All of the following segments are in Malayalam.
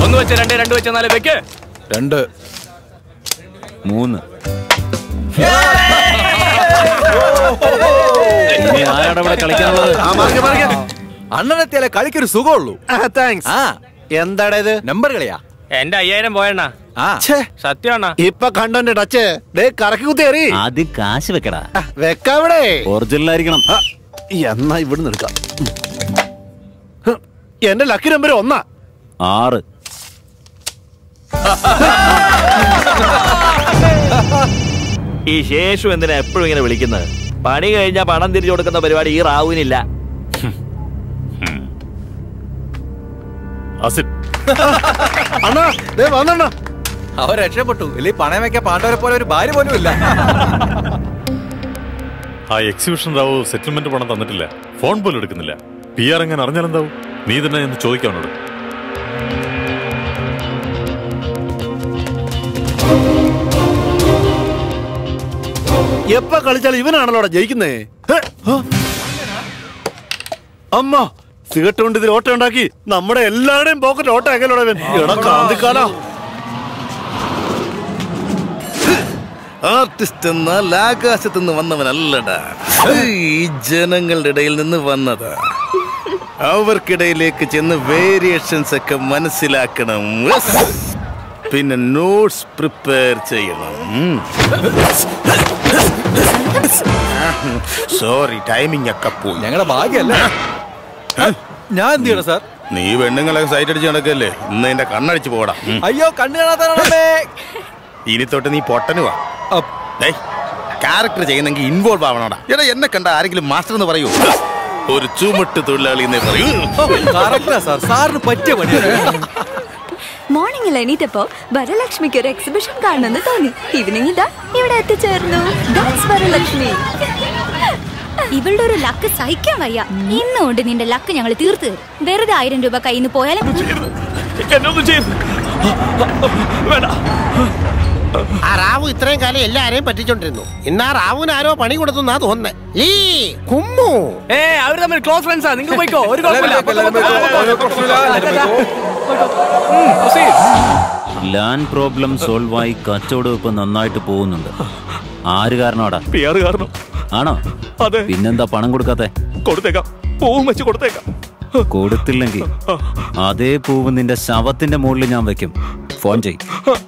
ഒന്ന് വെച്ച് രണ്ട് രണ്ട് വെച്ച് നാല് വെക്ക് രണ്ട് മൂന്ന് ഇനി ആരാടെ ഇവിടെ കളിക്കാനുള്ളത് അണ്ണനെത്തിയാലേ കളിക്കൊരു സുഖമുള്ളൂ താങ്ക്സ് ആ എന്താടാ ഇത് നമ്പർ കളിയാ എന്റെ അയ്യായിരം പോയണ്ണ ആ സത്യമാണ ഇപ്പൊ കണ്ടോന്റെ ടച്ച് ദേ കറക്കി കുത്തിയേറി ആദ്യം കാശ് വെക്കടാ വെക്കാവിടെ ഒറിജിനൽ ആയിരിക്കണം എന്നാ ഇവിടുന്ന് എടുക്കാം ഹ്, എന്റെ ലക്കി നമ്പർ ഒന്നാ ആറ് ഈ ശേഷു എന്തിനാ എപ്പോഴും ഇങ്ങനെ വിളിക്കുന്നത് പണി കഴിഞ്ഞാൽ പണം തിരിച്ചു കൊടുക്കുന്ന പരിപാടി ഈ റാവുവിനില്ല അണ്ണാ ദേ വന്നണ്ണ അവൻ രക്ഷപ്പെട്ടു ഇല്ലേ പണയം വെക്കാൻ പാണ്ഡവരെ പോലെ ഒരു ഭാര്യ പോലും ഇല്ല ആ എക്സിബിഷൻ റാവു സെറ്റിൽമെന്റ് പണം തന്നിട്ടില്ല ഫോൺ പോലും എടുക്കുന്നില്ല പി ആർ എങ്ങനെ അറിഞ്ഞാലെന്താവും നീ തന്നെ എന്ന് ചോദിക്കാം അവനോട് എപ്പ കളിച്ചാലും ഇവനാണല്ലോ അവിടെ ജയിക്കുന്നേ ഹെ, ഹ. അമ്മ സിഗരറ്റ് കൊണ്ട് ഇതിൽ ഓട്ടം ഉണ്ടാക്കി നമ്മുടെ എല്ലാവരുടെയും പോക്കറ്റ് ഓട്ടം ആക്കലോടെ ഇവൻ എടാ കാന്തിക്കാലാ ആർട്ടിസ്റ്റ് എന്നാൽ ആകാശത്ത് നിന്ന് വന്നവനല്ലടാ ഈ ജനങ്ങളുടെ ഇടയിൽ നിന്ന് വന്നതാ അവർക്കിടയിലേക്ക് ചെന്ന് വേരിയേഷൻസ് ഒക്കെ മനസ്സിലാക്കണം Yes. പിന്നെ നോട്ട്സ് പ്രിപ്പയർ ചെയ്യണം സോറി ടൈമിംഗ് ഒക്കെ പോയി ഞങ്ങളുടെ ഭാഗ്യല്ല ഞാൻ എന്ത് ചെയ്യണം സാർ നീ പെണ്ണുങ്ങളൊക്കെ സൈറ്റ് അടിച്ച് നടക്കല്ലേ ഇന്ന് എന്റെ കണ്ണടിച്ച് പോടാ ഉം. അയ്യോ കണ്ണു കാണാത്തേ ഇനി തൊട്ട് നീ പൊട്ടനുവാ ക്യാരക്ടർ ചെയ്യുന്നെങ്കിൽ ഇൻവോൾവ് ആവണോടാ എടാ എന്നെ കണ്ട ആരെങ്കിലും മാസ്റ്റർ എന്ന് പറയൂ ഒരു ചുമട്ട് തൊഴിലാളി എന്നേ പറയൂ കറക്റ്റാ സാർ സാറിന് പറ്റിയ പണി മോർണിംഗിൽ എണീറ്റപ്പോ വരലക്ഷ്മിക്ക് ഒരു എക്സിബിഷൻ കാണണമെന്ന് തോന്നി ഈവനിങ് ഇതാ ഇവിടെ എത്തിച്ചേർന്നു ഡാൻസ് വരലക്ഷ്മി ഇവളുടെ ഒരു ലക്ക് സഹിക്കാൻ വയ്യ ഇന്നുകൊണ്ട് നിന്റെ ലക്ക് ഞങ്ങൾ തീർത്തു തരും വെറുതെ ആയിരം രൂപ കയ്യിൽ നിന്ന് പോയാലും എന്നൊന്നും ചെയ്യരുത് വേണ്ട ആ റാവു ഇത്രയും കാലം എല്ലാരെയും പറ്റിച്ചോണ്ടിരുന്നു ഇന്ന് ആ റാവുവിന് ആരോ പണി കൊടുത്തു എന്നാ തോന്നുന്നേ ലീ കുമ്മു ഏ അവര് തമ്മിൽ ക്ലോസ് ഫ്രണ്ട്സാ നിങ്ങൾ പോയിക്കോ ഒരു കുഴപ്പമില്ല ലാൻഡ് പ്രോബ്ലം സോൾവ് ആയി കച്ചവടം ഇപ്പൊ നന്നായിട്ട് പോകുന്നുണ്ട് ആര് കാരണമാടാ പി ആർ കാരണം ആണോ അതെ പിന്നെന്താ പണം കൊടുക്കാത്തെ കൊടുത്തേക്കാം പൂവും വെച്ച് കൊടുത്തേക്കാം കൊടുത്തില്ലെങ്കിൽ അതേ പൂവ് നിന്റെ ശവത്തിന്റെ മുകളിൽ ഞാൻ വെക്കും ഫോൺ ചെയ്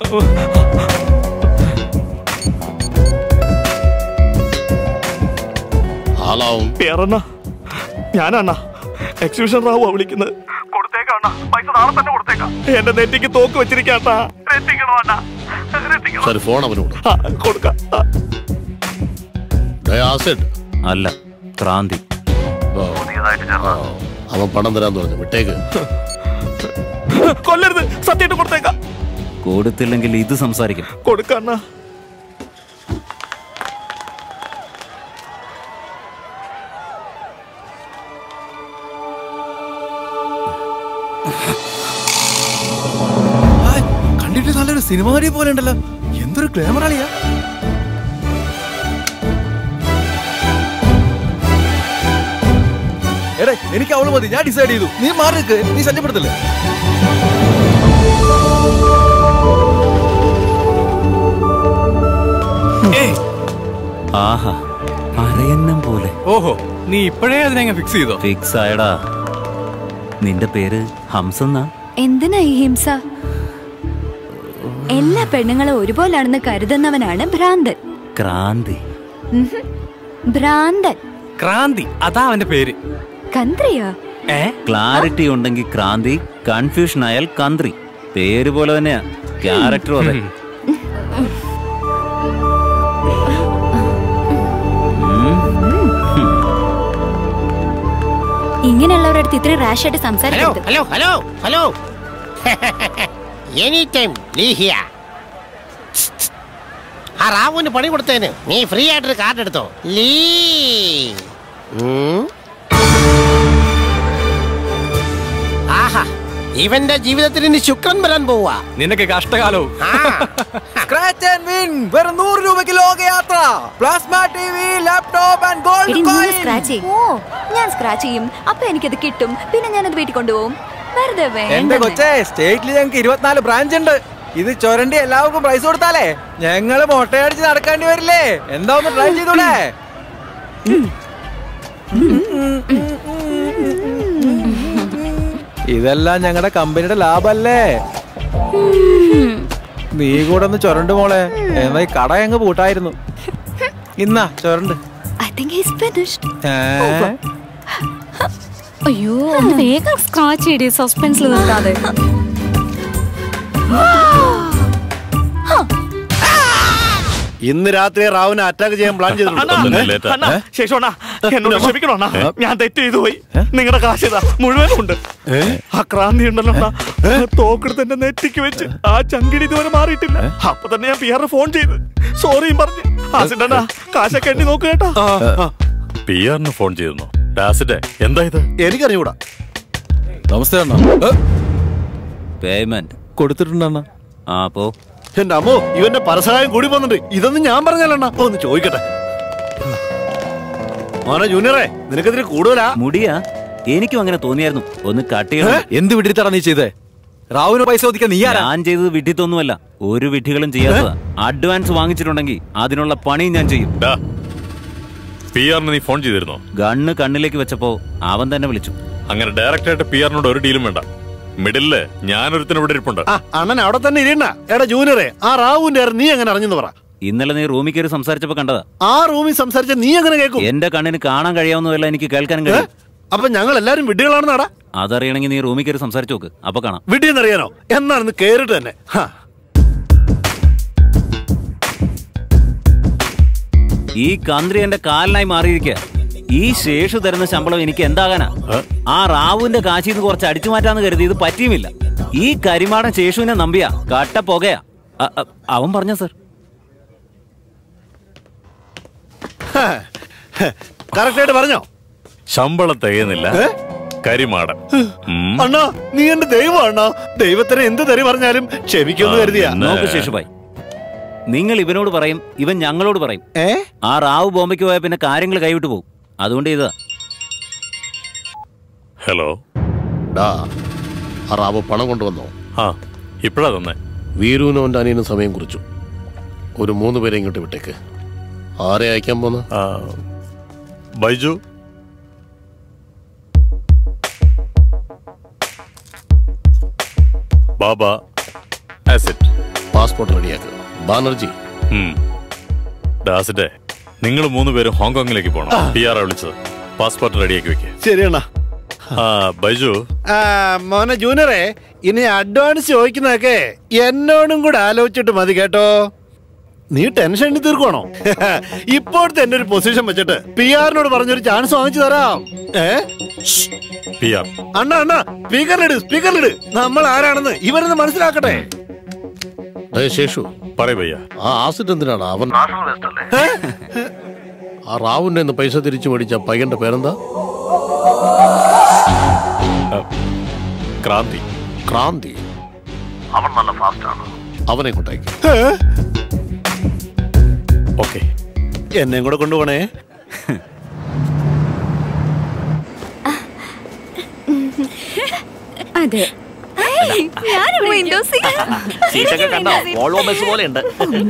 ആളാവും പി ആർ അണ്ണ ഞാനണ്ണ എക്സിബിഷൻ റാവുവാ വിളിക്കുന്നത് കൊടുത്തേക്കാം പൈസ നാളെ തന്നെ കൊടുത്തേക്കാം എന്റെ നെറ്റിക്ക് തോക്ക് വെച്ചിരിക്കാട്ടാ രക്ഷിക്കണോ അണ്ണ സരി ഫോൺ അവനോട് കൊടുക്കാം ഡയാസിഡ് അല്ല ക്രാന്തി അവൻ പണം തരാൻ പറഞ്ഞു വിട്ടേക്ക് കൊല്ലരുത് സത്യമായിട്ട് കൊടുത്തേക്കാം കൊടുത്തില്ലെങ്കിൽ ഇത് സംസാരിക്കും കൊടുക്കണ്ണ കണ്ടിട്ട് നല്ലൊരു സിനിമ നടി പോലെ ഉണ്ടല്ലോ എന്തൊരു ക്ലേമർ ആളിയാ എടേ എനിക്ക് അവള് മതി ഞാൻ ഡിസൈഡ് ചെയ്തു നീ മാറി നിൽക്ക് നീ ശല്യപ്പെടുത്തല്ലേ ആഹാ അരയന്നം പോലെ ഓഹോ നീ ഇപ്പോഴേ അതിനെ ഫിക്സ് ചെയ്തോ ഫിക്സ് ആയടാ നിന്റെ പേര് ഹംസന്നാ എന്തിനാ ഈ ഹിംസ എല്ലാ പെണ്ണുങ്ങളും ഒരുപോലാണെന്ന് കരുതുന്നവനാണ് ഭ്രാന്തൻ ക്രാന്തി ഉഹും. ഭ്രാന്തൻ ക്രാന്തി അതാ അവന്റെ പേര് കന്ത്രിയോ ഏ ക്ലാരിറ്റി ഉണ്ടെങ്കിൽ ക്രാന്തി കൺഫ്യൂഷൻ ആയാൽ കന്ത്രി പേര് പോലെ തന്നെയാ ക്യാരക്ടറും അതെ ഇങ്ങനെയുള്ളവരുടെ അടുത്ത് ഇത്രയും റാഷ് ആയിട്ട് ഹലോ സംസാരിക്കരുത് hello hello hello any time ലീഹിയ ആ റാവുവിന് പണി കൊടുത്തതിന് നീ ഫ്രീ ആയിട്ടൊരു കാർഡ് എടുത്തോ ലീ ഉം. ആഹാ ഇവന്റെ ജീവിതത്തിൽ ഇനി ശുക്രൻ വരാൻ പോവാ നിനക്ക് കഷ്ടകാലവും സ്ക്രാച്ച് ആൻഡ് വിൻ വെറും നൂറ് രൂപയ്ക്ക് ലോകയാത്ര plasma T V laptop and gold എടി, നീ കോയിൻ സ്ക്രാച്ച് ചെയ്യും ഓ ഞാൻ സ്ക്രാച്ച് ചെയ്യും അപ്പൊ എനിക്കത് കിട്ടും പിന്നെ ഞാനത് വീട്ടിൽ കൊണ്ടുപോകും വെറുതെ എന്റെ വേണ്ട കൊച്ചേ സ്റ്റേറ്റിൽ ഞങ്ങൾക്ക് ഇരുപത്തിനാല് ബ്രാഞ്ച് ഉണ്ട് ഇത് ചുരണ്ടി എല്ലാവർക്കും പ്രൈസ് കൊടുത്താലേ ഞങ്ങള് മൊട്ടയടിച്ച് നടക്കേണ്ടി വരില്ലേ എന്താ ഒന്ന് ട്രൈ ചെയ്തൂടെ ഇതെല്ലാം ഞങ്ങളുടെ കമ്പനിയുടെ ലാഭല്ലേ നീ കൂടെ ഒന്ന് ചുരണ്ട് മോളെ എന്നാ ഈ കട അങ്ങ് പൂട്ടായിരുന്നു ഇന്നാ ചുരണ്ട് ഐ തിങ്ക് ഹീസ് ഫിനിഷ്ഡ് ഏ? അയ്യോ ഒന്ന് വേഗം സ്ക്രാച്ച് ചെയ്തേ സസ്പെൻസിൽ നിർത്താതെ ഇന്ന് രാത്രി റാവുനെ അറ്റാക്ക് ചെയ്യാൻ പ്ലാൻ അണ്ണാ, ചെയ്തിട്ടുണ്ട് അണ്ണാ, ശേഷം അണ്ണാ, എന്നോട് ക്ഷമിക്കണം അണ്ണാ ഞാൻ തെറ്റ് ചെയ്തു പോയി നിങ്ങളുടെ കാശ് ഇതാ മുഴുവനും ഉണ്ട് ആ ക്രാന്തി ഉണ്ടല്ലോ അണ്ണാ തോക്കെടുത്ത് എന്റെ നെറ്റിക്ക് വെച്ച് ആ ചങ്കിടി ഇതുവരെ മാറിയിട്ടില്ല അപ്പൊ തന്നെ ഞാൻ പി ആർ ഫോൺ ചെയ്ത് സോറിയും പറഞ്ഞു ആസിഡണ്ണാ കാശൊക്കെ എണ്ണി നോക്ക് കേട്ടോ പി ആറിന് ഫോൺ ചെയ്തിരുന്നു ഡാസിന്റെ എന്താ ഇത് എനിക്കറിയൂടാ നമസ്തേ അണ്ണ പേയ്മെന്റ് കൊടുത്തിട്ടുണ്ടണ്ണ ആ പോ എന്റെ അമ്മോ ഇവന്റെ പരസഹായം കൂടി പോകുന്നുണ്ട് ഇതൊന്നും ഞാൻ പറഞ്ഞല്ലണ്ണ ഒന്ന് ചോദിക്കട്ടെ മോനെ ജൂനിയറെ നിനക്കെതിരെ കൂടുതലാ മുടിയാ എനിക്കും അങ്ങനെ തോന്നിയായിരുന്നു ഒന്ന് കട്ട് ചെയ്യണം എന്ത് വിട്ടിട്ടാണ് നീ ചെയ്തേ റാവുന് പൈസ ഒതുക്കാൻ നീ ആരാ ഞാൻ ചെയ്തത് വിഡ്ഢിത്തൊന്നുമല്ല ഒരു വിഡ്ഢികളും ചെയ്യാത്തതാ അഡ്വാൻസ് വാങ്ങിച്ചിട്ടുണ്ടെങ്കിൽ അതിനുള്ള പണിയും ഞാൻ ചെയ്യും പി ആറിന് നീ ഫോൺ ചെയ്തിരുന്നോ ഗണ്ണ് കണ്ണിലേക്ക് വെച്ചപ്പോ അവൻ തന്നെ വിളിച്ചു അങ്ങനെ ഡയറക്റ്റ് ആയിട്ട് പി ആറിനോട് ഒരു ഡീലും വേണ്ട മിഡില് ഞാനൊരുത്തിന് ഇവിടെ ഇരിപ്പുണ്ട് ആ അണ്ണൻ അവിടെ തന്നെ ഇരിയണ്ട എടാ ജൂനിയറെ ആ റാവുവിന്റെ ആര് നീ എങ്ങനെ അറിഞ്ഞെന്ന് പറ ഇന്നലെ നീ റൂമിൽ കയറി സംസാരിച്ചപ്പോ കണ്ടതാ ആ റൂമിൽ സംസാരിച്ച നീ എങ്ങനെ കേൾക്കും എന്റെ കണ്ണിന് കാണാൻ കഴിയാവുന്നതല്ല എനിക്ക് കേൾക്കാനും കഴിയും അപ്പൊ ഞങ്ങൾ എല്ലാരും വിഡ്ഢികളാണെന്നാടാ അതറിയണമെങ്കിൽ നീ റൂമിൽ കയറി സംസാരിച്ചു നോക്ക് അപ്പൊ കാണാം വിഡ്ഢിയെന്നറിയാനോ എന്നാണെന്ന് കേറിട്ട് തന്നെ ഹാ. ഈ കന്ത്രി എന്റെ കാലിനായി മാറിയിരിക്കുക ഈ ശേഷു തരുന്ന ശമ്പളം എനിക്ക് എന്താകാനാ ആ റാവുവിന്റെ കാശിന്ന് കുറച്ച് അടിച്ചു മാറ്റാന്ന് കരുതി ഇത് പറ്റിയുമില്ല ഈ കരിമാടൻ ശേഷുവിനെ നമ്പിയ കട്ട പുകയാ അ- അ- അവൻ പറഞ്ഞ സർ കറക്റ്റ് ആയിട്ട് പറഞ്ഞോ ശമ്പളം തികയുന്നില്ല കരിമാടൻ ഉം. അണ്ണാ നീ എന്റെ ദൈവം അണ്ണാ ദൈവത്തിന് എന്ത് തെറി പറഞ്ഞാലും ക്ഷമിക്കുമെന്ന് കരുതിയാ നോക്ക് ശേഷുഭായ് നിങ്ങൾ ഇവനോട് പറയും ഇവൻ ഞങ്ങളോട് പറയും ആ റാവു ബോംബയ്ക്ക് പോയാൽ പിന്നെ കാര്യങ്ങൾ കൈവിട്ടു പോകും അതുകൊണ്ട് ഇതാ ഹലോ ഡാ ആ റാവ് പണം കൊണ്ടുവന്നോ ആ ഇപ്പഴാ തന്നെ വീരുവിനും അവൻ്റെ അനിയനും സമയം കുറിച്ചു ഒരു മൂന്ന് പേരെ ഇങ്ങോട്ട് വിട്ടേക്ക് ആരെ അയക്കാൻ പോന്ന ബൈജു ബാബ ആസിഡ് പാസ്പോർട്ട് റെഡിയാക്ക് ബാനർജി ഡാസിന്റെ നിങ്ങൾ മൂന്ന് പേരും ഹോങ്കോങ്ങിലേക്ക് പോകണം പി ആർ വിളിച്ചത് പാസ്പോർട്ട് റെഡിയാക്കി വെക്ക് ശരി അണ്ണാ ആ ബൈജു ആ, മോനെ ജൂനിയറെ ഇനി അഡ്വാൻസ് ചോദിക്കുന്നതൊക്കെ എന്നോടും കൂടെ ആലോചിച്ചിട്ട് മതി കേട്ടോ നീ ടെൻഷൻ എണ്ണി തീർക്കുവാണോ ഇപ്പോഴത്തെ എന്റെ ഒരു പൊസിഷൻ വെച്ചിട്ട് പി ആറിനോട് പറഞ്ഞൊരു ചാൻസ് വാങ്ങിച്ചു തരാം ഏ പി ആർ അണ്ണ അണ്ണ സ്പീക്കറിലിട് സ്പീക്കറിലിട് നമ്മൾ ആരാണെന്ന് ഇവരൊന്ന് മനസ്സിലാക്കട്ടെ ഡേ ശേഷു പറയ ഭയ്യ ആ ആസിഡ് എന്തിനാണ് അവൻ ആ റാവുന്റെ നിന്ന് പൈസ തിരിച്ചു മേടിച്ച പയ്യന്റെ പേരെന്താ ക്രാന്തി ക്രാന്തി അവൻ നല്ല ഫാസ്റ്റ് ആണ് അവനെ കൊണ്ടേക്ക് ഓക്കെ എന്നെയും കൂടെ കൊണ്ടുപോണേ അതെ വിൻഡോ സീറ്റൊക്കെ കണ്ടോ വോൾവോ ബസ് പോലെ ഉണ്ട്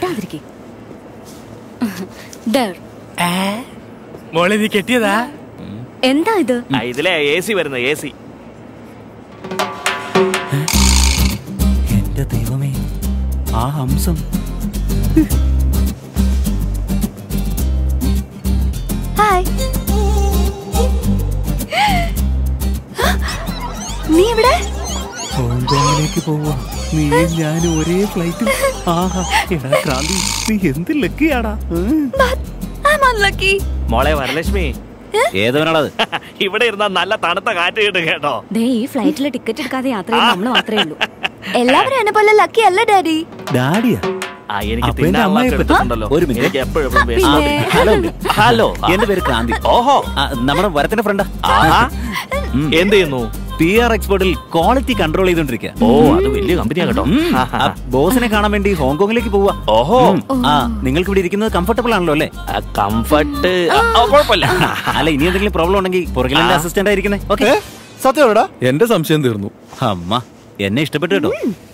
മോളെ നീ കെട്ടിയതാ എന്താ ഇത് ഇതിലെ എ സി വരുന്നത് എ സി എന്റെ ദൈവമേ ആ ഹംസം ഹായ് നീ ഇവിടെ ഹോങ്കോങ്ങിലേക്ക് പോവാ നീ ഞാൻ ഒരേ ഫ്ലൈറ്റിൽ ആഹാ എടാ ക്രാന്തി നീ എന്ത് ലക്കിയാടാ I'm unlucky. മോളെ വരലക്ഷ്മി ഏതവനാടത് ഇവിടെ ഇരുന്നാ നല്ല തണുത്ത കാറ്റ് കിട്ടും കേട്ടോ ദേ ഈ ഫ്ലൈറ്റിൽ ടിക്കറ്റ് എടുക്കാതെ യാത്ര ചെയ്യുന്ന നമ്മൾ മാത്രമേ ഉള്ളൂ എല്ലാവരും എന്നെ പോലെ ലക്കി അല്ല ഡാഡി ഡാഡിയാ ആ എനിക്ക് അപ്പൊ എന്റെ തിന്നാനുള്ള അമ്മായി എടുത്തിട്ടുണ്ടല്ലോ ഒരു മിനിറ്റ്. എനിക്ക് എപ്പോഴും എപ്പോഴും ആ, വിശന്നിരിക്കും. ഹലോ ഹലോ എന്റെ പേര് ക്രാന്തി ഓഹോ ആ, നമ്മുടെ വരത്തിന്റെ ഫ്രണ്ടാ ആഹാ. എന്ത് ചെയ്യുന്നു പി ആർ എക്സ്പോർട്ടിൽ ക്വാളിറ്റി കൺട്രോൾ ചെയ്തോണ്ടിരിക്കുക ഓ അത് വലിയ കമ്പനിയാ കേട്ടോ ബോസിനെ കാണാൻ വേണ്ടി ഹോങ്കോങ്ങിലേക്ക് പോവാ ഓഹോ ഉം. ആ നിങ്ങൾക്ക് ഇവിടെ ഇരിക്കുന്നത് കംഫർട്ടബിൾ ആണല്ലോ അല്ലേ കംഫർട്ട് കുഴപ്പമില്ല അല്ല ഇനി എന്തെങ്കിലും പ്രോബ്ലം ഉണ്ടെങ്കിൽ പുറകിലെ അസിസ്റ്റന്റ് ആയിരിക്കുന്നേ ഓക്കെ സത്യമാടാ എന്റെ സംശയം തീർന്നു അമ്മ എന്നെ ഇഷ്ടപ്പെട്ടു കേട്ടോ